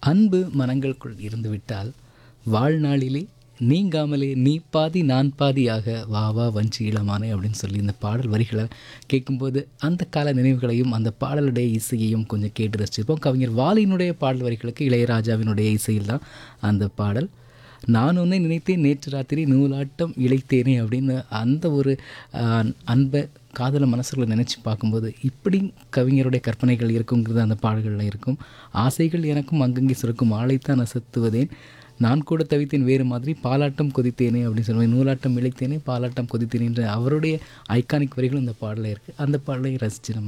அன்பு மனங்களுக்குள் இருந்துவிட்டால் வாழ்நாளிலே நீங்காமலே நீ பாதி நான் பாதியாக வா வா வஞ்சி இளமானே அப்படின்னு சொல்லி இந்த பாடல் வரிகளை கேட்கும்போது அந்த கால நினைவுகளையும் அந்த பாடலுடைய இசையையும் கொஞ்சம் கேட்டு ரசிச்சிருப்போம் கவிஞர் வாலியினுடைய பாடல் வரிகளுக்கு இளையராஜாவினுடைய இசையில் தான் அந்த பாடல் நான் உன்னை நினைத்தேன் நேற்று ராத்திரி நூலாட்டம் இழைத்தேனே அப்படின்னு அந்த ஒரு ஆஹ், அன்பை காதல மனசுகளை நினச்சி பார்க்கும்போது இப்படி கவிஞருடைய கற்பனைகள் இருக்குங்கிறது அந்த பாடல்களில் இருக்கும் ஆசைகள் எனக்கும் அங்கங்கே சுரக்கும் ஆளைத்தான் அசத்துவதேன் நான் கூட தவித்தேன் வேறு மாதிரி பாலாட்டம் கொதித்தேனே அப்படின்னு சொல்லுவேன் நூலாட்டம் இழைத்தேனே பாலாட்டம் கொதித்தேனே என்ற அவருடைய ஐகானிக் வரிகளும் இந்த பாடலில் இருக்குது அந்த பாடலை ரசித்து நம்ம